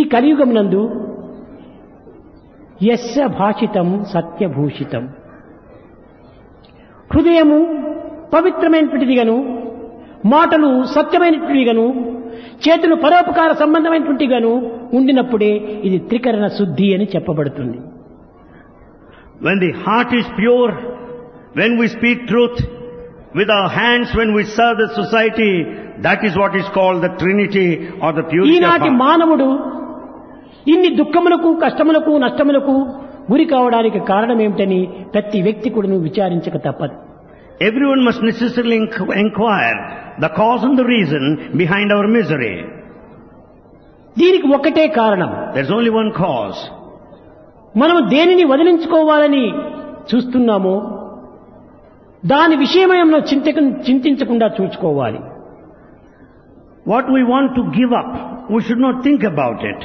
కలియుగమునందు యస్య భాషితం సత్యభూషితం హృదయము పవిత్రమైనటువంటిదిగాను మాటలు సత్యమైనటువంటివిగాను చేతులు పరోపకార సంబంధమైనటువంటిగాను ఉండినప్పుడే ఇది త్రికరణ శుద్ధి అని చెప్పబడుతుంది When the heart is pure, when we speak truth, with our hands when we serve the society, that is what is called the Trinity or the purity of ఈనాటి heart. మానవుడు ఇన్ని దుఃఖములకు కష్టములకు నష్టములకు గురి కావడానికి కారణం ఏమిటని ప్రతి వ్యక్తి కూడా విచారించక తప్పదు Everyone must necessarily inqu- inquire the cause and the reason behind our misery. దీనికి ఒక్కటే కారణం There's only one cause. మనం దేనిని వదిలించుకోవాలని చూస్తున్నామో దాని విషయమై మనం చింతక చింతించకుండా చూసుకోవాలి What we want to give up, we should not think about it.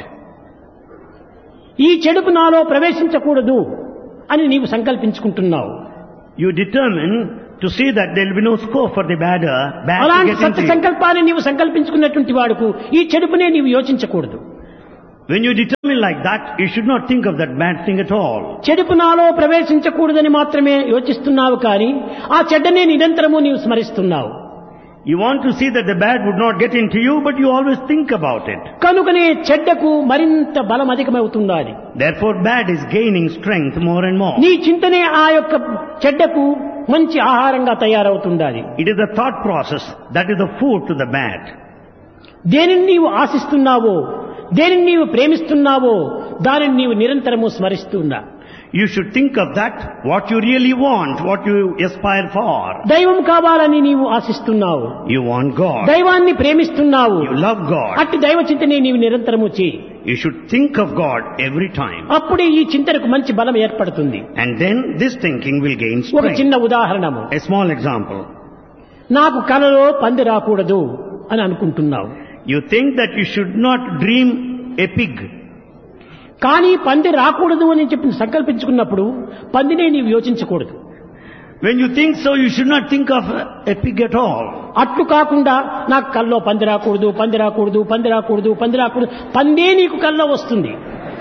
ఈ చెడుపు నాలో ప్రవేశించకూడదు అని నీవు సంకల్పించుకుంటున్నావు You determine to see that there will be no scope for the bad, uh, bad to అలాంటి get సత్య into you. సంకల్పాన్ని నీవు సంకల్పించుకున్నటువంటి వాడుకు ఈ చెడుపునే నీవు యోచించకూడదు When you determine like that, you should not think of that bad thing at all. చెడుపు నాలో ప్రవేశించకూడదని మాత్రమే యోచిస్తున్నావు కానీ ఆ చెడ్డనే నిరంతరము నీవు స్మరిస్తున్నావు You want to see that the bad would not get into you, but you always think about it. కనుకనే చెడ్డకు మరింత బలం అధికమవుతున్నది Therefore, bad is gaining strength more and more. నీ చింతనే ఆ యొక్క చెడ్డకు మంచి ఆహారంగా తయారవుతుండాలి It is the thought process that is the food to the bad. దేనిని నీవు ఆశిస్తున్నావో దేనిని నీవు ప్రేమిస్తున్నావో దానిని నీవు నిరంతరము స్మరిస్తున్నా You should think of that, what you really want, what you aspire for. దైవం కావాలని నీవు ఆశిస్తున్నావు You want God. దైవాన్ని ప్రేమిస్తున్నావు You love God. అట్టి దైవ చింతనే నీవు నిరంతరము చేయి You should think of God every time. అప్పుడే ఈ చింతనకు మంచి బలం ఏర్పడుతుంది And then this thinking will gain ఒక strength. చిన్న ఉదాహరణము A small example. నాకు కలలో పంది రాకూడదు అని అనుకుంటున్నావు You think that you should not dream a pig. కానీ పంది రాకూడదు అని చెప్పి సంకల్పించుకున్నప్పుడు పందినే నీవు యోచించకూడదు When you think so, you should not think of a pig at all. అట్లు కాకుండా నాకు కల్లో పంది రాకూడదు పంది రాకూడదు పంది రాకూడదు పంది రాకూడదు పందే నీకు కల్లో వస్తుంది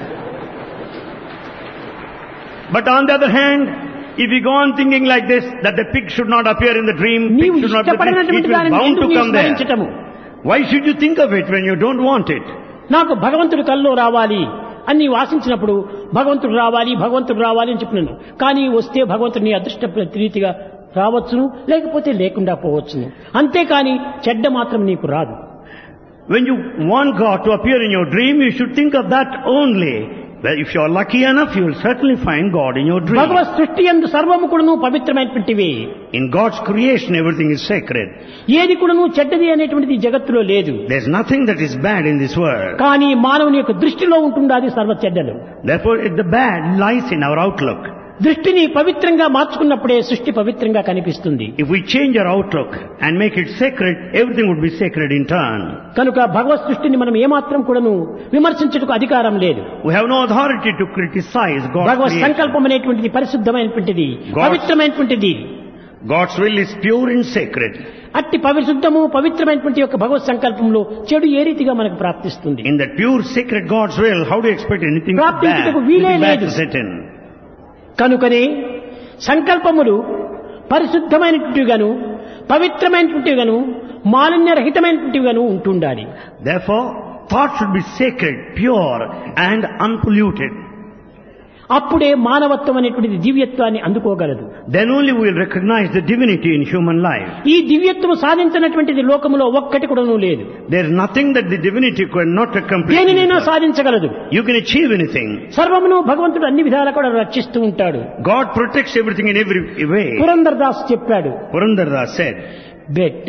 But on the other hand, if you go on thinking like this, that the pig should not appear in the dream, నీవు pig should not appear, it ఇష్టపడినటువంటి will దానిని bound ఎందుకు to నీవు come there. స్మరించటము Why should you think of it when you don't want it? నాకు భగవంతుడు కల్లో రావాలి అని నీవు ఆశించినప్పుడు భగవంతుడు రావాలి భగవంతుడు రావాలి అని చెప్పినాను కానీ వస్తే భగవంతుడు నీ అదృష్ట రీతిగా రావచ్చును లేకపోతే లేకుండా పోవచ్చును అంతేకాని చెడ్డ మాత్రం నీకు రాదు When you want God to appear in your dream, you should think of that only. Well, if you are lucky enough, you will certainly find God in your dream. భగవత్ సృష్టి ఎందు సర్వము కూడాను పవిత్రమైనటువంటివి In God's creation, everything is sacred. ఏది కూడాను చెడ్డది అనేటువంటిది ఈ జగత్తులో లేదు There's nothing that is bad in this world. కానీ మానవుని యొక్క దృష్టిలో ఉంటుండాది సర్వ చెడ్డలు Therefore, the bad lies in our outlook. దృష్టిని పవిత్రంగా మార్చుకున్నప్పుడే సృష్టి పవిత్రంగా కనిపిస్తుంది If we change our outlook and make it sacred, everything would be sacred in turn. కనుక భగవత్ సృష్టిని మనం ఏమాత్రం కూడాను విమర్శించుటకు అధికారం లేదు We have no authority to criticize God's Bhagwat creation. సంకల్పం అనేటువంటిది పరిశుద్ధమైనటువంటిది God's- పవిత్రమైనటువంటిది God's will is pure and sacred. అట్టి పరిశుద్ధము పవిత్రమైనటువంటి యొక్క భగవత్ సంకల్పంలో చెడు ఏ రీతిగా మనకు ప్రాప్తిస్తుంది In that pure, sacred God's will, how do you expect anything bad, ప్రాప్తించుటకు వీలే anything bad లేదు. to set in? కనుకనే సంకల్పములు పరిశుద్ధమైనటువంటివిగాను పవిత్రమైనటువంటివిగాను మాలిన్యరహితమైనటువంటివిగాను ఉంటుండాలి Therefore, thought should be sacred, pure and unpolluted. అప్పుడే మానవత్వం అనేటువంటిది దివ్యత్వాన్ని అందుకోగలదు Then only we will recognize the divinity in human life. ఈ దివ్యత్వం సాధించినటువంటిది లోకములో ఒక్కటి కూడాను లేదు There is nothing that the divinity could not accomplish. in దేనినైనా this world. సాధించగలదు You can achieve anything. సర్వమును భగవంతుడు అన్ని విధాలా కూడా రక్షిస్తూ ఉంటాడు God protects everything in every way. Purandar Das చెప్పాడు Purandara said, బెట్ట